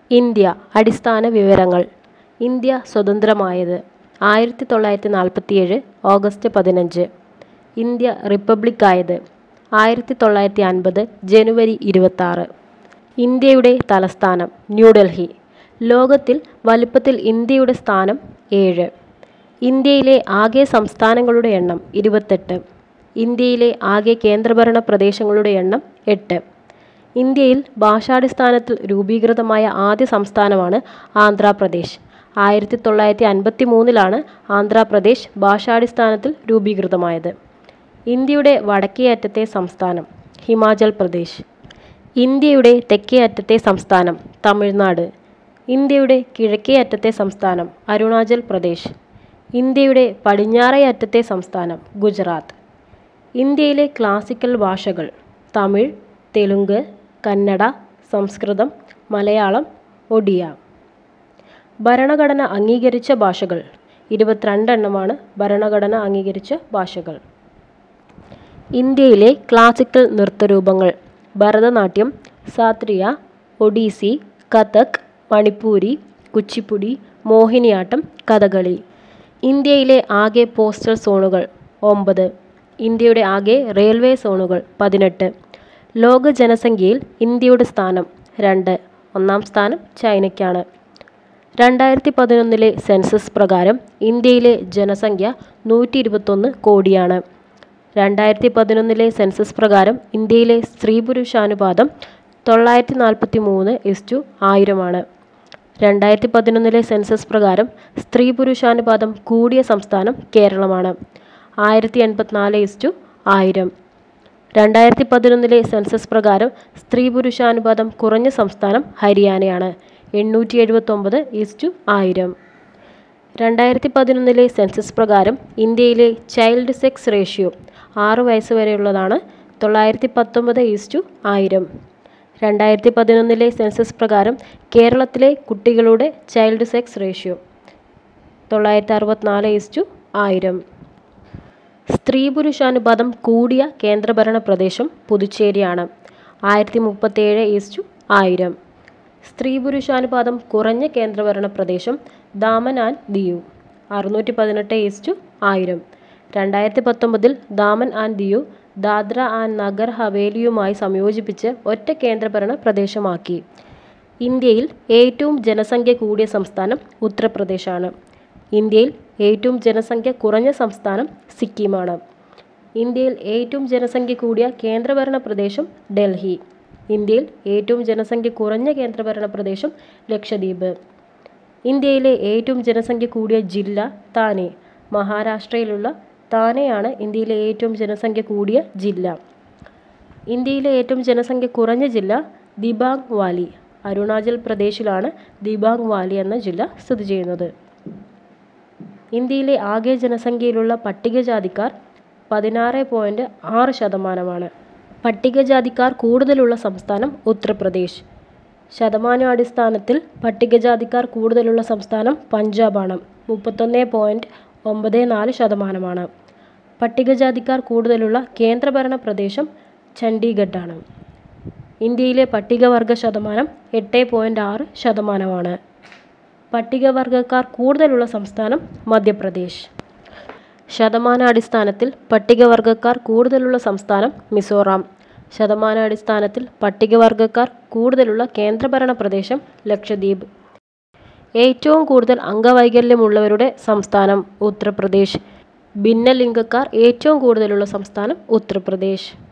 India അടിസ്ഥാന വിവരങ്ങൾ India സ്വതന്ത്രമായത് ആയിരത്തി തൊള്ളായിരത്തി നാൽപ്പത്തിയേഴ് ഓഗസ്റ്റ് പതിനഞ്ച് ഇന്ത്യ റിപ്പബ്ലിക്കായത് ആയിരത്തി തൊള്ളായിരത്തി അൻപത് ജനുവരി ഇരുപത്താറ് ഇന്ത്യയുടെ തലസ്ഥാനം ന്യൂഡൽഹി ലോകത്തിൽ വലിപ്പത്തിൽ ഇന്ത്യയുടെ സ്ഥാനം ഏഴ് ഇന്ത്യയിലെ ആകെ സംസ്ഥാനങ്ങളുടെ എണ്ണം ഇരുപത്തെട്ട് ഇന്ത്യയിലെ ആകെ കേന്ദ്രഭരണ പ്രദേശങ്ങളുടെ എണ്ണം എട്ട് ഇന്ത്യയിൽ ഭാഷാടിസ്ഥാനത്തിൽ രൂപീകൃതമായ ആദ്യ സംസ്ഥാനമാണ് ആന്ധ്രാപ്രദേശ് ആയിരത്തി തൊള്ളായിരത്തി അൻപത്തി മൂന്നിലാണ് ആന്ധ്രാപ്രദേശ് ഭാഷാടിസ്ഥാനത്തിൽ രൂപീകൃതമായത് ഇന്ത്യയുടെ വടക്കേ അറ്റത്തെ സംസ്ഥാനം ഹിമാചൽ പ്രദേശ് ഇന്ത്യയുടെ തെക്കേ അറ്റത്തെ സംസ്ഥാനം തമിഴ്നാട് ഇന്ത്യയുടെ കിഴക്കേ അറ്റത്തെ സംസ്ഥാനം അരുണാചൽ പ്രദേശ് ഇന്ത്യയുടെ പടിഞ്ഞാറേ അറ്റത്തെ സംസ്ഥാനം ഗുജറാത്ത് ഇന്ത്യയിലെ ക്ലാസിക്കൽ ഭാഷകൾ തമിഴ് തെലുങ്ക് കന്നഡ സംസ്കൃതം മലയാളം ഒഡിയ ഭരണഘടന അംഗീകരിച്ച ഭാഷകൾ ഇരുപത്തിരണ്ടെണ്ണമാണ് ഭരണഘടന അംഗീകരിച്ച ഭാഷകൾ ഇന്ത്യയിലെ ക്ലാസിക്കൽ നൃത്തരൂപങ്ങൾ ഭരതനാട്യം സാത്രിയ ഒഡീസി കഥക് മണിപ്പൂരി കുച്ചിപ്പുടി മോഹിനിയാട്ടം കഥകളി ഇന്ത്യയിലെ ആകെ പോസ്റ്റൽ സോണുകൾ ഒമ്പത് ഇന്ത്യയുടെ ആകെ റെയിൽവേ സോണുകൾ പതിനെട്ട് ലോക ജനസംഖ്യയിൽ ഇന്ത്യയുടെ സ്ഥാനം രണ്ട് ഒന്നാം സ്ഥാനം ചൈനയ്ക്കാണ് രണ്ടായിരത്തി പതിനൊന്നിലെ സെൻസസ് പ്രകാരം ഇന്ത്യയിലെ ജനസംഖ്യ നൂറ്റി ഇരുപത്തൊന്ന് കോടിയാണ് രണ്ടായിരത്തി പതിനൊന്നിലെ സെൻസസ് പ്രകാരം ഇന്ത്യയിലെ സ്ത്രീ പുരുഷാനുപാതം തൊള്ളായിരത്തി നാൽപ്പത്തി മൂന്ന് ഇസ്റ്റു ആയിരമാണ് രണ്ടായിരത്തി പതിനൊന്നിലെ സെൻസസ് പ്രകാരം സ്ത്രീ പുരുഷാനുപാതം കൂടിയ സംസ്ഥാനം കേരളമാണ് ആയിരത്തി എൺപത്തിനാല് ഇസ്റ്റു ആയിരം രണ്ടായിരത്തി പതിനൊന്നിലെ സെൻസസ് പ്രകാരം സ്ത്രീ പുരുഷാനുപാതം കുറഞ്ഞ സംസ്ഥാനം ഹരിയാനയാണ് എണ്ണൂറ്റി എഴുപത്തൊമ്പത് ഈസ്റ്റു ആയിരം രണ്ടായിരത്തി പതിനൊന്നിലെ സെൻസസ് പ്രകാരം ഇന്ത്യയിലെ ചൈൽഡ് സെക്സ് റേഷ്യോ ആറ് വയസ്സ് വരെയുള്ളതാണ് തൊള്ളായിരത്തി പത്തൊമ്പത് ഈസ്റ്റു ആയിരം രണ്ടായിരത്തി പതിനൊന്നിലെ സെൻസസ് പ്രകാരം കേരളത്തിലെ കുട്ടികളുടെ ചൈൽഡ് സെക്സ് റേഷ്യോ തൊള്ളായിരത്തി അറുപത്തിനാല് ഈസ്റ്റു ആയിരം സ്ത്രീ പുരുഷാനുപാതം കൂടിയ കേന്ദ്രഭരണ പ്രദേശം പുതുച്ചേരിയാണ് ആയിരത്തി മുപ്പത്തേഴ് ഈസ്റ്റു ആയിരം സ്ത്രീ പുരുഷാനുപാതം കുറഞ്ഞ കേന്ദ്രഭരണ പ്രദേശം ദാമൻ ആൻഡ് ദിയു അറുന്നൂറ്റി പതിനെട്ട് ഈസ്റ്റു ആയിരം രണ്ടായിരത്തി പത്തൊമ്പതിൽ ദാമൻ ആൻഡ് ദിയു ദാദ്ര ആൻഡ് നഗർ ഹവേലിയുമായി സംയോജിപ്പിച്ച് ഒറ്റ കേന്ദ്രഭരണ പ്രദേശമാക്കി ഇന്ത്യയിൽ ഏറ്റവും ജനസംഖ്യ കൂടിയ സംസ്ഥാനം ഉത്തർപ്രദേശാണ് ഇന്ത്യയിൽ ഏറ്റവും ജനസംഖ്യ കുറഞ്ഞ സംസ്ഥാനം സിക്കിമാണ് ഇന്ത്യയിൽ ഏറ്റവും ജനസംഖ്യ കൂടിയ കേന്ദ്രഭരണ പ്രദേശം ഡൽഹി ഇന്ത്യയിൽ ഏറ്റവും ജനസംഖ്യ കുറഞ്ഞ കേന്ദ്രഭരണ പ്രദേശം ലക്ഷദ്വീപ് ഇന്ത്യയിലെ ഏറ്റവും ജനസംഖ്യ കൂടിയ ജില്ല താനെ മഹാരാഷ്ട്രയിലുള്ള താനെയാണ് ഇന്ത്യയിലെ ഏറ്റവും ജനസംഖ്യ കൂടിയ ജില്ല ഇന്ത്യയിലെ ഏറ്റവും ജനസംഖ്യ കുറഞ്ഞ ജില്ല ദിബാങ് വാലി അരുണാചൽ പ്രദേശിലാണ് ദിബാങ് വാലി എന്ന ജില്ല സ്ഥിതി ചെയ്യുന്നത് ഇന്ത്യയിലെ ആകെ ജനസംഖ്യയിലുള്ള പട്ടികജാതിക്കാർ പതിനാറ് പോയിൻറ്റ് ആറ് ശതമാനമാണ് പട്ടികജാതിക്കാർ കൂടുതലുള്ള സംസ്ഥാനം ഉത്തർപ്രദേശ് ശതമാനാടിസ്ഥാനത്തിൽ പട്ടികജാതിക്കാർ കൂടുതലുള്ള സംസ്ഥാനം പഞ്ചാബാണ് മുപ്പത്തൊന്ന് പോയിൻറ്റ് ഒമ്പത് നാല് ശതമാനമാണ് പട്ടികജാതിക്കാർ കൂടുതലുള്ള കേന്ദ്രഭരണ പ്രദേശം ചണ്ഡീഗഡാണ് ഇന്ത്യയിലെ പട്ടികവർഗ ശതമാനം എട്ട് പോയിൻറ്റ് ആറ് ശതമാനമാണ് പട്ടികവർഗക്കാർ കൂടുതലുള്ള സംസ്ഥാനം മധ്യപ്രദേശ് ശതമാനാടിസ്ഥാനത്തിൽ പട്ടികവർഗക്കാർ കൂടുതലുള്ള സംസ്ഥാനം മിസോറാം ശതമാനാടിസ്ഥാനത്തിൽ പട്ടികവർഗക്കാർ കൂടുതലുള്ള കേന്ദ്രഭരണ പ്രദേശം ലക്ഷദ്വീപ് ഏറ്റവും കൂടുതൽ അംഗവൈകല്യമുള്ളവരുടെ സംസ്ഥാനം ഉത്തർപ്രദേശ് ഭിന്നലിംഗക്കാർ ഏറ്റവും കൂടുതലുള്ള സംസ്ഥാനം ഉത്തർപ്രദേശ്